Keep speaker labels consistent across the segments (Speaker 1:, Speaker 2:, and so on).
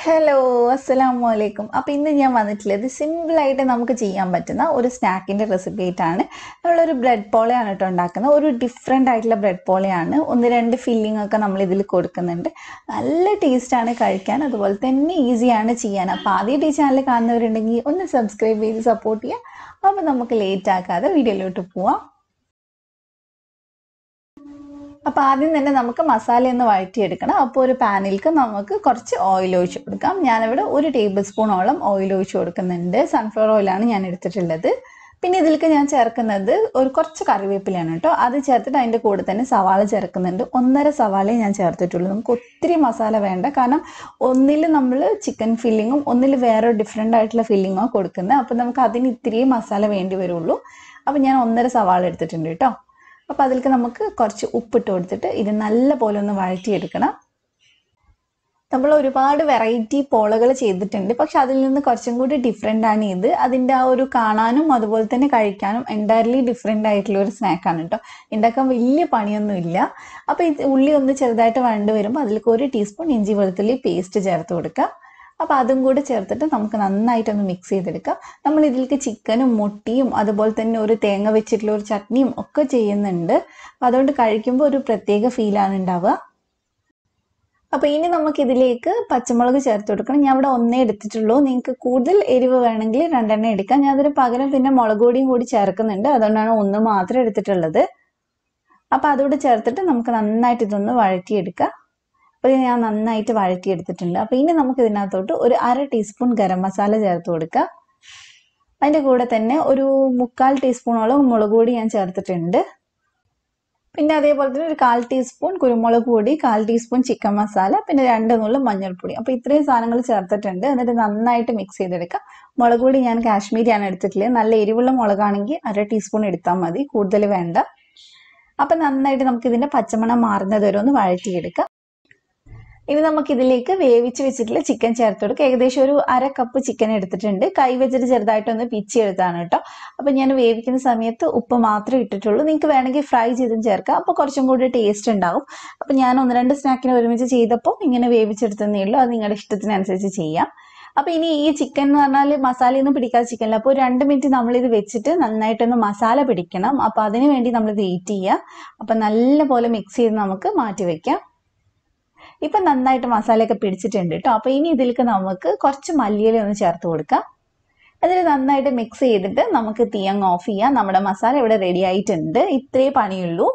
Speaker 1: hello അസ്സലാമു അലൈക്കും അപ്പോൾ ഇന്ന് ഞാൻ വന്നിട്ടുള്ളത് സിമ്പിളായിട്ട് നമുക്ക് ചെയ്യാൻ പറ്റുന്ന ഒരു സ്നാക്കിൻ്റെ റെസിപ്പി ആയിട്ടാണ് നമ്മളൊരു ബ്രെഡ് പോളയാണ് കേട്ടോ ഉണ്ടാക്കുന്നത് ഒരു ഡിഫറെൻ്റ് ആയിട്ടുള്ള ബ്രെഡ് പോളയാണ് ഒന്ന് രണ്ട് ഫില്ലിംഗ് ഒക്കെ നമ്മൾ ഇതിൽ കൊടുക്കുന്നുണ്ട് നല്ല ടേസ്റ്റാണ് കഴിക്കാൻ അതുപോലെ തന്നെ ഈസിയാണ് ചെയ്യാൻ അപ്പോൾ ആദ്യമായിട്ട് ഈ ചാനൽ കാണുന്നവരുണ്ടെങ്കിൽ ഒന്ന് സബ്സ്ക്രൈബ് ചെയ്ത് സപ്പോർട്ട് ചെയ്യുക അപ്പോൾ നമുക്ക് ലേറ്റ് ആക്കാതെ വീഡിയോയിലോട്ട് പോവാം അപ്പോൾ ആദ്യം തന്നെ നമുക്ക് മസാല ഒന്ന് വഴറ്റിയെടുക്കണം അപ്പോൾ ഒരു പാനിലേക്ക് നമുക്ക് കുറച്ച് ഓയിൽ ഒഴിച്ച് കൊടുക്കാം ഞാനിവിടെ ഒരു ടേബിൾ സ്പൂണോളം ഓയിൽ ഒഴിച്ച് കൊടുക്കുന്നുണ്ട് സൺഫ്ലവർ ഓയിലാണ് ഞാൻ എടുത്തിട്ടുള്ളത് പിന്നെ ഇതിലേക്ക് ഞാൻ ചേർക്കുന്നത് ഒരു കുറച്ച് കറിവേപ്പിലയാണ് കേട്ടോ അത് ചേർത്തിട്ട് അതിൻ്റെ കൂടെ തന്നെ സവാള ചേർക്കുന്നുണ്ട് ഒന്നര സവാളയെ ഞാൻ ചേർത്തിട്ടുള്ളൂ നമുക്ക് ഒത്തിരി മസാല വേണ്ട കാരണം ഒന്നിൽ നമ്മൾ ചിക്കൻ ഫില്ലിങ്ങും ഒന്നിൽ വേറെ ഡിഫറെൻ്റ് ആയിട്ടുള്ള ഫില്ലിങ്ങോ കൊടുക്കുന്നത് അപ്പോൾ നമുക്ക് അതിന് ഇത്തിരി മസാല വേണ്ടി വരുള്ളൂ അപ്പോൾ ഞാൻ ഒന്നര സവാള എടുത്തിട്ടുണ്ട് കേട്ടോ അപ്പോൾ അതിലേക്ക് നമുക്ക് കുറച്ച് ഉപ്പിട്ട് കൊടുത്തിട്ട് ഇത് നല്ല പോലെ ഒന്ന് വഴറ്റിയെടുക്കണം നമ്മൾ ഒരുപാട് വെറൈറ്റി പോളകൾ ചെയ്തിട്ടുണ്ട് പക്ഷെ അതിൽ നിന്ന് കുറച്ചും കൂടി ഡിഫറെൻ്റ് ആണ് ഇത് അതിൻ്റെ ആ ഒരു കാണാനും അതുപോലെ തന്നെ കഴിക്കാനും എൻറ്റയർലി ഡിഫറെൻ്റ് ആയിട്ടുള്ള ഒരു സ്നാക്കാണ് കേട്ടോ ഉണ്ടാക്കാൻ വലിയ പണിയൊന്നും ഇല്ല അപ്പോൾ ഇത് ഉള്ളി ഒന്ന് ചെറുതായിട്ട് വഴണ്ട് വരുമ്പോൾ അതിലേക്ക് ഒരു ടീസ്പൂൺ ഇഞ്ചി വെളുത്തുള്ളി പേസ്റ്റ് ചേർത്ത് കൊടുക്കുക അപ്പോൾ അതും കൂടെ ചേർത്തിട്ട് നമുക്ക് നന്നായിട്ടൊന്ന് മിക്സ് ചെയ്തെടുക്കാം നമ്മൾ ഇതിലേക്ക് ചിക്കനും മുട്ടിയും അതുപോലെ തന്നെ ഒരു തേങ്ങ വെച്ചിട്ടുള്ള ഒരു ചട്നിയും ഒക്കെ ചെയ്യുന്നുണ്ട് അപ്പം അതുകൊണ്ട് കഴിക്കുമ്പോൾ ഒരു പ്രത്യേക ഫീലാണ് ഉണ്ടാവുക അപ്പോൾ ഇനി നമുക്ക് ഇതിലേക്ക് പച്ചമുളക് ചേർത്ത് കൊടുക്കണം ഞാൻ ഇവിടെ ഒന്നേ എടുത്തിട്ടുള്ളൂ നിങ്ങൾക്ക് കൂടുതൽ എരിവ് വേണമെങ്കിൽ രണ്ടെണ്ണം എടുക്കാം ഞാൻ അതിന് പകരം പിന്നെ മുളക് പൊടിയും കൂടി ചേർക്കുന്നുണ്ട് അതുകൊണ്ടാണ് ഒന്ന് മാത്രം എടുത്തിട്ടുള്ളത് അപ്പോൾ അതുകൂടെ ചേർത്തിട്ട് നമുക്ക് നന്നായിട്ട് ഇതൊന്ന് വഴറ്റിയെടുക്കാം അപ്പോൾ ഇത് ഞാൻ നന്നായിട്ട് വഴറ്റിയെടുത്തിട്ടുണ്ട് അപ്പോൾ ഇനി നമുക്ക് ഇതിനകത്തോട്ട് ഒരു അര ടീസ്പൂൺ ഗരം മസാല ചേർത്ത് കൊടുക്കുക അതിൻ്റെ കൂടെ തന്നെ ഒരു മുക്കാൽ ടീസ്പൂണോളം മുളക് പൊടി ഞാൻ ചേർത്തിട്ടുണ്ട് പിന്നെ അതേപോലെ തന്നെ ഒരു കാൽ ടീസ്പൂൺ കുരുമുളക് പൊടി കാൽ ടീസ്പൂൺ ചിക്കൻ മസാല പിന്നെ രണ്ട് നുള്ളും മഞ്ഞൾപ്പൊടി അപ്പോൾ ഇത്രയും സാധനങ്ങൾ ചേർത്തിട്ടുണ്ട് എന്നിട്ട് നന്നായിട്ട് മിക്സ് ചെയ്തെടുക്കാം മുളക് പൊടി ഞാൻ കാശ്മീരിയാണ് എടുത്തിട്ടുള്ളത് നല്ല എരിവുള്ള മുളകാണെങ്കിൽ അര ടീസ്പൂൺ എടുത്താൽ മതി കൂടുതൽ വേണ്ട അപ്പം നന്നായിട്ട് നമുക്ക് ഇതിൻ്റെ പച്ചമണം മാറുന്നത് വരെ ഒന്ന് വഴറ്റിയെടുക്കാം ഇനി നമുക്ക് ഇതിലേക്ക് വേവിച്ച് വെച്ചിട്ടുള്ള ചിക്കൻ ചേർത്ത് കൊടുക്കുക ഏകദേശം ഒരു അര കപ്പ് ചിക്കൻ എടുത്തിട്ടുണ്ട് കൈ വെച്ചിട്ട് ചെറുതായിട്ടൊന്ന് പിച്ചെടുത്താണ് കേട്ടോ അപ്പം ഞാൻ വേവിക്കുന്ന സമയത്ത് ഉപ്പ് മാത്രമേ ഇട്ടിട്ടുള്ളൂ നിങ്ങൾക്ക് വേണമെങ്കിൽ ഫ്രൈ ചെയ്തും ചേർക്കാം അപ്പോൾ കുറച്ചും കൂടി ടേസ്റ്റ് ഉണ്ടാവും അപ്പം ഞാൻ ഒന്ന് രണ്ട് സ്നാക്കിന് ഒരുമിച്ച് ചെയ്തപ്പോൾ ഇങ്ങനെ വേവിച്ചെടുത്തതേ ഉള്ളൂ അത് നിങ്ങളുടെ ഇഷ്ടത്തിനനുസരിച്ച് ചെയ്യാം അപ്പോൾ ഇനി ഈ ചിക്കൻ എന്ന് പറഞ്ഞാൽ മസാലയൊന്നും പിടിക്കാത്ത ചിക്കനല്ല അപ്പോൾ രണ്ട് മിനിറ്റ് നമ്മളിത് വെച്ചിട്ട് നന്നായിട്ടൊന്ന് മസാല പിടിക്കണം അപ്പോൾ അതിന് വേണ്ടി നമ്മൾ വെയിറ്റ് ചെയ്യുക അപ്പം നല്ല പോലെ മിക്സ് ചെയ്ത് നമുക്ക് മാറ്റി വെക്കാം ഇപ്പം നന്നായിട്ട് മസാലയൊക്കെ പിടിച്ചിട്ടുണ്ട് കേട്ടോ അപ്പോൾ ഇനി ഇതിലേക്ക് നമുക്ക് കുറച്ച് മല്ലിയില ഒന്ന് ചേർത്ത് കൊടുക്കാം എന്നിട്ട് നന്നായിട്ട് മിക്സ് ചെയ്തിട്ട് നമുക്ക് തീ അങ്ങ് ഓഫ് ചെയ്യാം നമ്മുടെ മസാല ഇവിടെ റെഡി ആയിട്ടുണ്ട് ഇത്രേ പണിയുള്ളൂ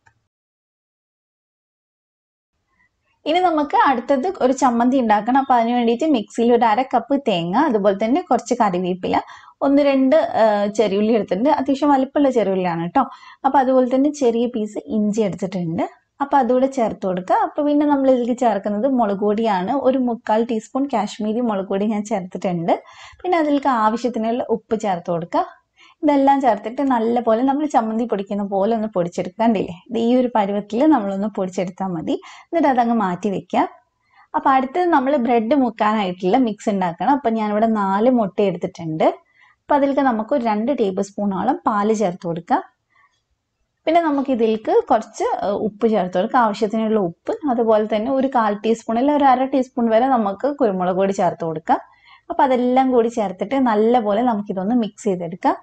Speaker 1: ഇനി നമുക്ക് അടുത്തത് ഒരു ചമ്മന്തി ഉണ്ടാക്കണം അപ്പോൾ അതിന് വേണ്ടിയിട്ട് മിക്സിയിൽ ഒരു അര കപ്പ് തേങ്ങ അതുപോലെ തന്നെ കുറച്ച് കറിവേപ്പില ഒന്ന് രണ്ട് ചെറിയുള്ളി എടുത്തിട്ടുണ്ട് അത്യാവശ്യം വലിപ്പമുള്ള ചെറിയുള്ളിയാണ് കേട്ടോ അപ്പോൾ അതുപോലെ തന്നെ ചെറിയ പീസ് ഇഞ്ചി എടുത്തിട്ടുണ്ട് അപ്പോൾ അതുകൂടെ ചേർത്ത് കൊടുക്കുക അപ്പോൾ പിന്നെ നമ്മൾ ഇതിലേക്ക് ചേർക്കുന്നത് മുളക് പൊടിയാണ് ഒരു മുക്കാൽ ടീസ്പൂൺ കാശ്മീരി മുളക് പൊടി ഞാൻ ചേർത്തിട്ടുണ്ട് പിന്നെ അതിലേക്ക് ആവശ്യത്തിനുള്ള ഉപ്പ് ചേർത്ത് കൊടുക്കുക ഇതെല്ലാം ചേർത്തിട്ട് നല്ല പോലെ നമ്മൾ ചമ്മന്തി പൊടിക്കുന്ന പോലെ ഒന്ന് പൊടിച്ചെടുക്കാണ്ടില്ലേ ഇത് ഈ ഒരു പരുവത്തിൽ നമ്മളൊന്ന് പൊടിച്ചെടുത്താൽ മതി എന്നിട്ട് അതങ്ങ് മാറ്റി വെക്കാം അപ്പോൾ അടുത്തത് നമ്മൾ ബ്രെഡ് മുക്കാനായിട്ടുള്ള മിക്സ് ഉണ്ടാക്കണം അപ്പം ഞാനിവിടെ നാല് മുട്ട എടുത്തിട്ടുണ്ട് അപ്പോൾ അതിലേക്ക് നമുക്ക് ഒരു രണ്ട് ടേബിൾ സ്പൂണോളം പാല് ചേർത്ത് കൊടുക്കാം പിന്നെ നമുക്ക് ഇതിലേക്ക് കുറച്ച് ഉപ്പ് ചേർത്ത് കൊടുക്കുക ആവശ്യത്തിനുള്ള ഉപ്പ് അതുപോലെ തന്നെ ഒരു കാൽ ടീസ്പൂൺ അല്ലെങ്കിൽ ഒരു അര ടീസ്പൂൺ വരെ നമുക്ക് കുരുമുളക് പൊടി ചേർത്ത് കൊടുക്കാം അപ്പം അതെല്ലാം കൂടി ചേർത്തിട്ട് നല്ലപോലെ നമുക്കിതൊന്ന് മിക്സ് ചെയ്തെടുക്കാം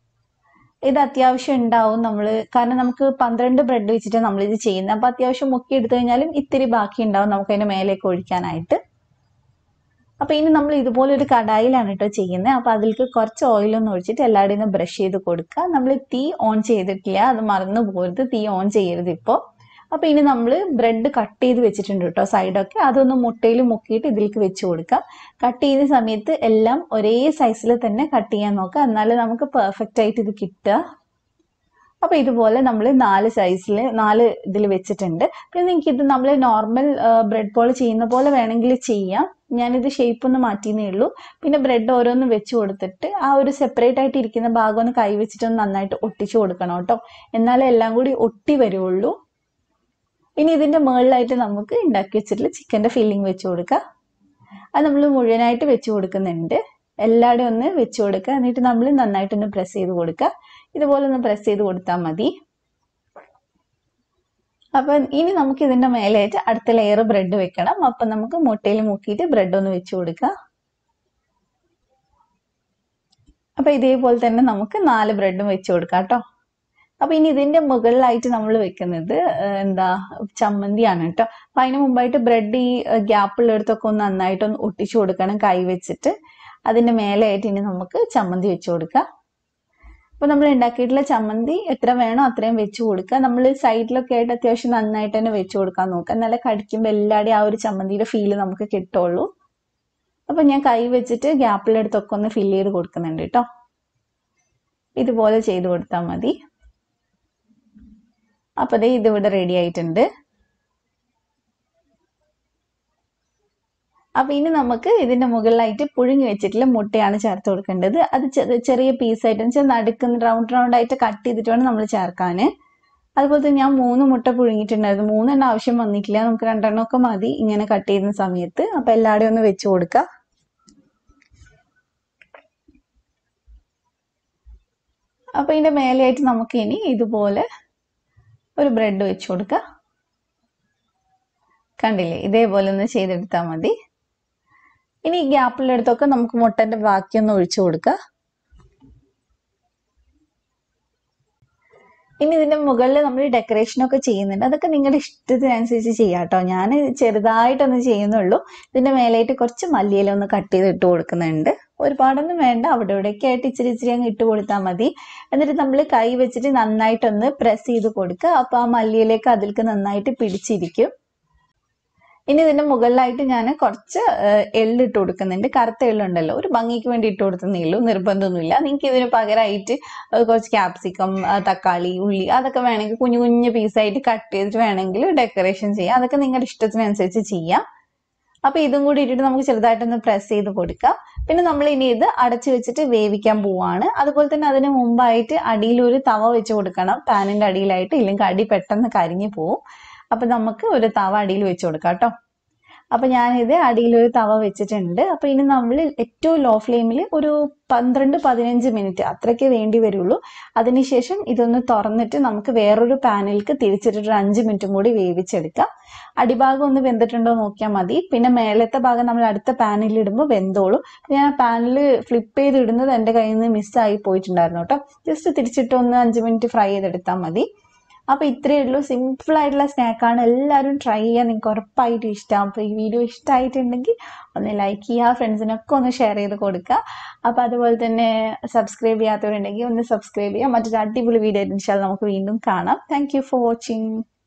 Speaker 1: ഇത് അത്യാവശ്യം ഉണ്ടാവും നമ്മൾ കാരണം നമുക്ക് പന്ത്രണ്ട് ബ്രെഡ് വെച്ചിട്ട് നമ്മൾ ഇത് ചെയ്യുന്നത് അപ്പോൾ അത്യാവശ്യം മുക്കി എടുത്തു കഴിഞ്ഞാലും ഇത്തിരി ബാക്കി ഉണ്ടാവും നമുക്ക് അതിൻ്റെ മേലേക്ക് ഒഴിക്കാനായിട്ട് അപ്പോൾ ഇനി നമ്മൾ ഇതുപോലെ ഒരു കടായിലാണ് കേട്ടോ ചെയ്യുന്നത് അപ്പോൾ അതിലേക്ക് കുറച്ച് ഓയിലൊന്ന് ഒഴിച്ചിട്ട് എല്ലാവരുടെയും ഒന്ന് ബ്രഷ് ചെയ്ത് കൊടുക്കുക നമ്മൾ തീ ഓൺ ചെയ്തിട്ടില്ല അത് മറന്നു പോരുത് തീ ഓൺ ചെയ്യരുത് ഇപ്പോൾ അപ്പോൾ ഇനി നമ്മൾ ബ്രെഡ് കട്ട് ചെയ്ത് വെച്ചിട്ടുണ്ട് കേട്ടോ സൈഡൊക്കെ അതൊന്ന് മുട്ടയിൽ മുക്കിയിട്ട് ഇതിലേക്ക് വെച്ച് കൊടുക്കാം കട്ട് ചെയ്യുന്ന സമയത്ത് എല്ലാം ഒരേ സൈസിൽ തന്നെ കട്ട് ചെയ്യാൻ നോക്കുക എന്നാലേ നമുക്ക് പെർഫെക്റ്റ് ആയിട്ട് ഇത് കിട്ടുക അപ്പോൾ ഇതുപോലെ നമ്മൾ നാല് സൈസിൽ നാല് ഇതിൽ വെച്ചിട്ടുണ്ട് പിന്നെ നിങ്ങൾക്ക് ഇത് നമ്മൾ നോർമൽ ബ്രെഡ് പോൾ ചെയ്യുന്ന പോലെ വേണമെങ്കിൽ ചെയ്യാം ഞാനിത് ഷേപ്പ് ഒന്ന് മാറ്റിയെന്നേ ഉള്ളൂ പിന്നെ ബ്രെഡ് ഓരോന്ന് വെച്ച് കൊടുത്തിട്ട് ആ ഒരു സെപ്പറേറ്റ് ആയിട്ട് ഇരിക്കുന്ന ഭാഗം ഒന്ന് കൈ വെച്ചിട്ടൊന്ന് നന്നായിട്ട് ഒട്ടിച്ചു കൊടുക്കണം കേട്ടോ എന്നാലേ എല്ലാം കൂടി ഒട്ടി വരുള്ളൂ ഇനി ഇതിൻ്റെ മുകളിലായിട്ട് നമുക്ക് ഉണ്ടാക്കി വെച്ചിട്ടുള്ള ചിക്കൻ്റെ ഫില്ലിംഗ് വെച്ച് കൊടുക്കുക അത് നമ്മൾ മുഴുവനായിട്ട് വെച്ച് കൊടുക്കുന്നുണ്ട് എല്ലാവരുടെയും ഒന്ന് വെച്ച് കൊടുക്കുക എന്നിട്ട് നമ്മൾ നന്നായിട്ടൊന്ന് പ്രസ് ചെയ്ത് കൊടുക്കുക ഇതുപോലെ ഒന്ന് പ്രസ് ചെയ്ത് കൊടുത്താൽ മതി അപ്പം ഇനി നമുക്ക് ഇതിന്റെ മേലായിട്ട് അടുത്ത ലെയർ ബ്രെഡ് വെക്കണം അപ്പം നമുക്ക് മുട്ടയിൽ മുക്കിയിട്ട് ബ്രെഡ് ഒന്ന് വെച്ച് കൊടുക്കാം അപ്പൊ ഇതേപോലെ തന്നെ നമുക്ക് നാല് ബ്രെഡും വെച്ച് കൊടുക്കാം കേട്ടോ അപ്പൊ ഇനി ഇതിന്റെ മുകളിലായിട്ട് നമ്മൾ വെക്കുന്നത് ഏഹ്, എന്താ ചമ്മന്തിയാണ് കേട്ടോ അപ്പൊ അതിന് മുമ്പായിട്ട് ബ്രെഡ് ഈ ഗ്യാപ്പുള്ളിടത്തൊക്കെ ഒന്ന് നന്നായിട്ടൊന്ന് ഒട്ടിച്ചു കൊടുക്കണം കൈ വെച്ചിട്ട് അതിന്റെ മേലെയായിട്ട് ഇനി നമുക്ക് ചമ്മന്തി വെച്ച് കൊടുക്കാം അപ്പൊ നമ്മൾ ഉണ്ടാക്കിയിട്ടുള്ള ചമ്മന്തി എത്ര വേണോ അത്രയും വെച്ച് കൊടുക്കുക നമ്മൾ സൈഡിലൊക്കെ ആയിട്ട് അത്യാവശ്യം നന്നായിട്ട് തന്നെ വെച്ച് കൊടുക്കാൻ നോക്കുക എന്നാലേ കടിക്കുമ്പോൾ എല്ലാവരുടെയും ആ ഒരു ചമ്മന്തിയുടെ ഫീല് നമുക്ക് കിട്ടുള്ളൂ അപ്പൊ ഞാൻ കൈ വെച്ചിട്ട് ഗ്യാപ്പിലെടുത്തൊക്കെ ഒന്ന് ഫില്ല് ചെയ്ത് കൊടുക്കുന്നുണ്ട് കേട്ടോ ഇതുപോലെ ചെയ്ത് കൊടുത്താൽ മതി അപ്പൊ ദേ ഇതിവിടെ റെഡി ആയിട്ടുണ്ട് അപ്പൊ ഇനി നമുക്ക് ഇതിന്റെ മുകളിലായിട്ട് പുഴുങ്ങി വെച്ചിട്ടുള്ള മുട്ടയാണ് ചേർത്ത് കൊടുക്കേണ്ടത് അത് ചെ- ചെറിയ പീസായിട്ട് വെച്ചാൽ നടുക്കുന്ന റൗണ്ട് റൗണ്ട് ആയിട്ട് കട്ട് ചെയ്തിട്ട് വേണം നമ്മൾ ചേർക്കാന് അതുപോലെ തന്നെ ഞാൻ മൂന്ന് മുട്ട പുഴുങ്ങിയിട്ടുണ്ടായിരുന്നു മൂന്നെണ്ണം ആവശ്യം വന്നിട്ടില്ല നമുക്ക് രണ്ടെണ്ണം ഒക്കെ മതി ഇങ്ങനെ കട്ട് ചെയ്യുന്ന സമയത്ത് അപ്പൊ എല്ലാവരുടെയും ഒന്ന് വെച്ച് കൊടുക്കാം അപ്പൊ ഇതിന്റെ മേലെയായിട്ട് നമുക്ക് ഇനി ഇതുപോലെ ഒരു ബ്രെഡ് വെച്ച് കൊടുക്കാം കണ്ടില്ലേ ഇതേപോലെ ഒന്ന് ചെയ്തെടുത്താൽ മതി ഇനി ഈ ഗ്യാപ്പിലെടുത്തൊക്കെ നമുക്ക് മുട്ടന്റെ ബാക്കിയൊന്ന് ഒഴിച്ചു കൊടുക്കാം ഇനി ഇതിന്റെ മുകളിൽ നമ്മൾ ഡെക്കറേഷൻ ഒക്കെ ചെയ്യുന്നുണ്ട് അതൊക്കെ നിങ്ങളുടെ ഇഷ്ടത്തിനനുസരിച്ച് ചെയ്യാം കേട്ടോ ഞാൻ ചെറുതായിട്ടൊന്ന് ചെയ്യുന്നുള്ളൂ ഇതിന്റെ മേലായിട്ട് കുറച്ച് മല്ലിയില ഒന്ന് കട്ട് ചെയ്ത് ഇട്ട് കൊടുക്കുന്നുണ്ട് ഒരുപാടൊന്നും വേണ്ട അവിടെ ഇവിടെയൊക്കെ ആയിട്ട് ഇച്ചിരി ഇച്ചിരി അങ്ങ് ഇട്ട് കൊടുത്താൽ മതി എന്നിട്ട് നമ്മൾ കൈ വെച്ചിട്ട് നന്നായിട്ടൊന്ന് പ്രസ് ചെയ്ത് കൊടുക്കുക അപ്പൊ ആ മല്ലിയിലേക്ക് അതിലേക്ക് നന്നായിട്ട് പിടിച്ചിരിക്കും ഇനി ഇതിന്റെ മുകളിലായിട്ട് ഞാൻ കുറച്ച് ഏഹ്, എള്ള് ഇട്ട് കൊടുക്കുന്നുണ്ട് കറുത്ത എള്ളുണ്ടല്ലോ ഒരു ഭംഗിക്ക് വേണ്ടി ഇട്ട് കൊടുത്തതേ ഉള്ളൂ നിർബന്ധമൊന്നുമില്ല നിങ്ങൾക്ക് ഇതിന് പകരമായിട്ട് ഏഹ്, കുറച്ച് ക്യാപ്സിക്കം തക്കാളി ഉള്ളി അതൊക്കെ വേണമെങ്കിൽ കുഞ്ഞു കുഞ്ഞു പീസായിട്ട് കട്ട് ചെയ്തിട്ട് വേണമെങ്കിൽ ഡെക്കറേഷൻ ചെയ്യാം അതൊക്കെ നിങ്ങളുടെ ഇഷ്ടത്തിനനുസരിച്ച് ചെയ്യാം അപ്പൊ ഇതും കൂടി ഇട്ടിട്ട് നമുക്ക് ചെറുതായിട്ടൊന്ന് പ്രസ് ചെയ്ത് കൊടുക്കാം പിന്നെ നമ്മൾ ഇനി ഇത് അടച്ചു വെച്ചിട്ട് വേവിക്കാൻ പോവാണ് അതുപോലെ തന്നെ അതിന് മുമ്പായിട്ട് അടിയിൽ ഒരു തവ വെച്ച് കൊടുക്കണം പാനിന്റെ അടിയിലായിട്ട് ഇല്ലെങ്കിൽ അടി പെട്ടെന്ന് കരിഞ്ഞു പോവും അപ്പൊ നമുക്ക് ഒരു തവ അടിയിൽ വെച്ച് കൊടുക്കാം കേട്ടോ അപ്പൊ ഞാനിത് അടിയിൽ ഒരു തവ വെച്ചിട്ടുണ്ട് അപ്പൊ ഇനി നമ്മൾ ഏറ്റവും ലോ ഫ്ലെയിമിൽ ഒരു പന്ത്രണ്ട് പതിനഞ്ച് മിനിറ്റ് അത്രയ്ക്ക് വേണ്ടി വരുള്ളൂ അതിനുശേഷം ഇതൊന്ന് തുറന്നിട്ട് നമുക്ക് വേറൊരു പാനിലേക്ക് തിരിച്ചിട്ടിട്ട് ഒരു അഞ്ച് മിനിറ്റും കൂടി വേവിച്ചെടുക്കാം അടിഭാഗം ഒന്ന് വെന്തിട്ടുണ്ടോ നോക്കിയാൽ മതി പിന്നെ മേലത്തെ ഭാഗം നമ്മൾ അടുത്ത പാനിൽ ഇടുമ്പോൾ വെന്തോളും ഞാൻ ആ പാനിൽ ഫ്ലിപ്പ് ചെയ്ത് ഇടുന്നത് എൻ്റെ കയ്യിൽ നിന്ന് മിസ്സായി പോയിട്ടുണ്ടായിരുന്നു കേട്ടോ ജസ്റ്റ് തിരിച്ചിട്ട് ഒന്ന് അഞ്ച് മിനിറ്റ് ഫ്രൈ ചെയ്തെടുത്താൽ മതി അപ്പൊ ഇത്രയേ ഉള്ളൂ സിമ്പിൾ ആയിട്ടുള്ള സ്നാക്കാണ് എല്ലാവരും ട്രൈ ചെയ്യാൻ നിങ്ങൾക്ക് ഉറപ്പായിട്ടും ഇഷ്ടം അപ്പൊ ഈ വീഡിയോ ഇഷ്ടമായിട്ടുണ്ടെങ്കിൽ ഒന്ന് ലൈക്ക് ചെയ്യുക ഫ്രണ്ട്സിനൊക്കെ ഒന്ന് ഷെയർ ചെയ്ത് കൊടുക്കുക അപ്പൊ അതുപോലെ തന്നെ സബ്സ്ക്രൈബ് ചെയ്യാത്തവരുണ്ടെങ്കിൽ ഒന്ന് സബ്സ്ക്രൈബ് ചെയ്യുക മറ്റൊരു അടിപൊളി വീഡിയോ ആയിട്ട് ഇൻഷാല് നമുക്ക് വീണ്ടും കാണാം താങ്ക് യു ഫോർ വാച്ചിങ്